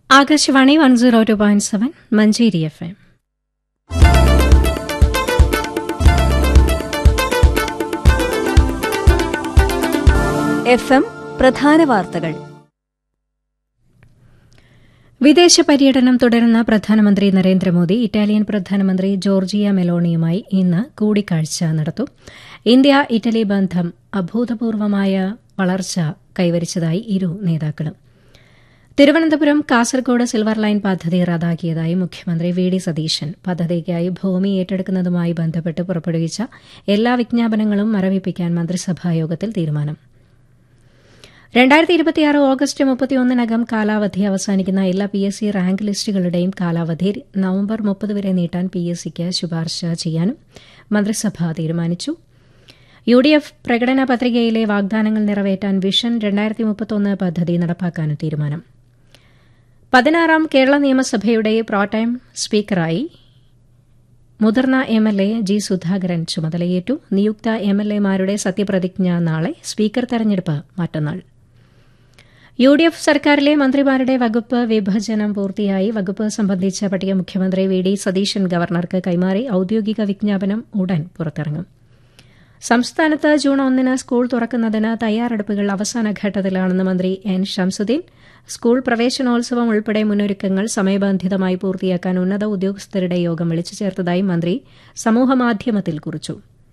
Akashvani one zero two point seven Manjeri F M F M പ്രധാന വാർത്തകൾ വിദേശ പര്യടനം തുടരുന്ന പ്രധാനമന്ത്രി നരേന്ദ്രമോദി ഇറ്റാലിയൻ പ്രധാനമന്ത്രി ജോർജിയ മെലോണിയുമായി ഇന്ന് കൂടിക്കാഴ്ച നടത്തും ഇന്ത്യ ഇറ്റലി ബന്ധം അഭൂതപൂർവമായ വളർച്ച കൈവരിച്ചതായി ഇരു നേതാക്കളും തിരുവനന്തപുരം കാസർഗോഡ് സിൽവർ ലൈൻ പദ്ധതി റദ്ദാക്കിയതായി മുഖ്യമന്ത്രി വി ഡി സതീശൻ പദ്ധതിക്കായി ഭൂമി ഏറ്റെടുക്കുന്നതുമായി ബന്ധപ്പെട്ട് പുറപ്പെടുവിച്ച എല്ലാ വിജ്ഞാപനങ്ങളും മരവിപ്പിക്കാൻ മന്ത്രിസഭായോഗത്തിൽ തീരുമാനം രണ്ടായിരത്തി ഇരുപത്തിയാറ് ഓഗസ്റ്റ് മുപ്പത്തിയൊന്നിനകം കാലാവധി അവസാനിക്കുന്ന എല്ലാ പി എസ് സി റാങ്ക് ലിസ്റ്റുകളുടെയും കാലാവധി നവംബർ മുപ്പത് വരെ നീട്ടാൻ പി എസ് സിക്ക് ശുപാർശ ചെയ്യാനും മന്ത്രിസഭ തീരുമാനിച്ചു യു ഡി എഫ് പ്രകടന പത്രികയിലെ വാഗ്ദാനങ്ങൾ നിറവേറ്റാൻ വിഷൻ രണ്ടായിരത്തി മുപ്പത്തൊന്ന് പദ്ധതി നടപ്പാക്കാനും തീരുമാനം പതിനാറാം കേരള നിയമസഭയുടെ പ്രോടൈം സ്പീക്കറായി മുതിർന്ന M L A G Sudhakaran ചുമതലയേറ്റു നിയുക്ത എം എൽ എമാരുടെ സത്യപ്രതിജ്ഞ നാളെ സ്പീക്കർ തെരഞ്ഞെടുപ്പ് മറ്റന്നാൾ യു ഡി എഫ് സർക്കാരിലെ മന്ത്രിമാരുടെ വകുപ്പ് വിഭജനം പൂർത്തിയായി വകുപ്പ് സംബന്ധിച്ച പട്ടിക മുഖ്യമന്ത്രി വി ഡി സതീശൻ ഗവർണർക്ക് കൈമാറി ഔദ്യോഗിക വിജ്ഞാപനം ഉടൻ പുറത്തിറങ്ങും സംസ്ഥാനത്ത് ജൂൺ ഒന്നിന് സ്കൂൾ തുറക്കുന്നതിന് തയ്യാറെടുപ്പുകൾ അവസാന ഘട്ടത്തിലാണെന്ന് മന്ത്രി എൻ ഷംസുദ്ദീൻ സ്കൂൾ പ്രവേശനോത്സവം ഉൾപ്പെടെ മുന്നൊരുക്കങ്ങൾ സമയബന്ധിതമായി പൂർത്തിയാക്കാൻ ഉന്നത ഉദ്യോഗസ്ഥരുടെ യോഗം വിളിച്ചു ചേർത്തതായി മന്ത്രി സമൂഹമാധ്യമത്തിൽ കുറിച്ചു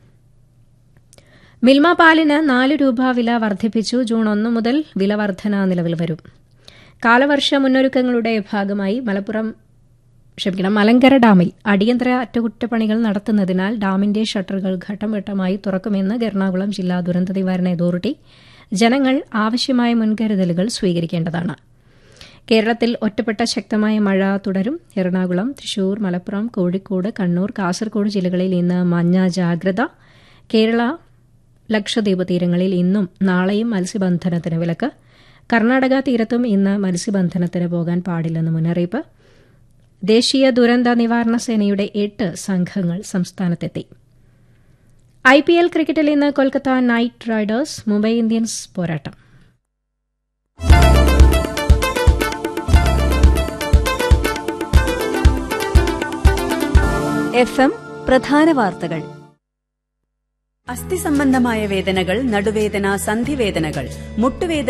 മിൽമ പാലിന് നാല് രൂപ വില വർദ്ധിപ്പിച്ചു ജൂൺ ഒന്ന് മുതൽ വില വർധന നിലവിൽ വരും കാലവർഷ മുന്നൊരുക്കങ്ങളുടെ ഭാഗമായി മലപ്പുറം ക്ഷമിക്കണം മലങ്കര ഡാമിൽ അടിയന്തര അറ്റകുറ്റപ്പണികൾ നടത്തുന്നതിനാൽ ഡാമിന്റെ ഷട്ടറുകൾ ഘട്ടം ഘട്ടമായി തുറക്കുമെന്ന് എറണാകുളം ജില്ലാ ദുരന്ത നിവാരണ അതോറിറ്റി ജനങ്ങൾ ആവശ്യമായ മുൻകരുതലുകൾ സ്വീകരിക്കേണ്ടതാണ് കേരളത്തിൽ ഒറ്റപ്പെട്ട ശക്തമായ മഴ തുടരും എറണാകുളം തൃശൂർ മലപ്പുറം കോഴിക്കോട് കണ്ണൂർ കാസർഗോഡ് ജില്ലകളിൽ ഇന്ന് മഞ്ഞ ജാഗ്രത കേരള ലക്ഷദ്വീപ് തീരങ്ങളിൽ ഇന്നും നാളെയും മത്സ്യബന്ധനത്തിന് വിലക്ക് കർണാടക തീരത്തും ഇന്ന് മത്സ്യബന്ധനത്തിന് പോകാൻ പാടില്ലെന്ന് മുന്നറിയിപ്പ് ദേശീയ ദുരന്ത നിവാരണ സേനയുടെ എട്ട് സംഘങ്ങൾ സംസ്ഥാനത്തെത്തി ഐ പി എൽ ക്രിക്കറ്റിൽ ഇന്ന് Kolkata knight riders Mumbai Indians പോരാട്ടം എഫ് എം പ്രധാന വാർത്തകൾ അസ്ഥി സംബന്ധമായ വേദനകൾ നടുവേദന സന്ധിവേദനകൾ മുട്ടുവേദന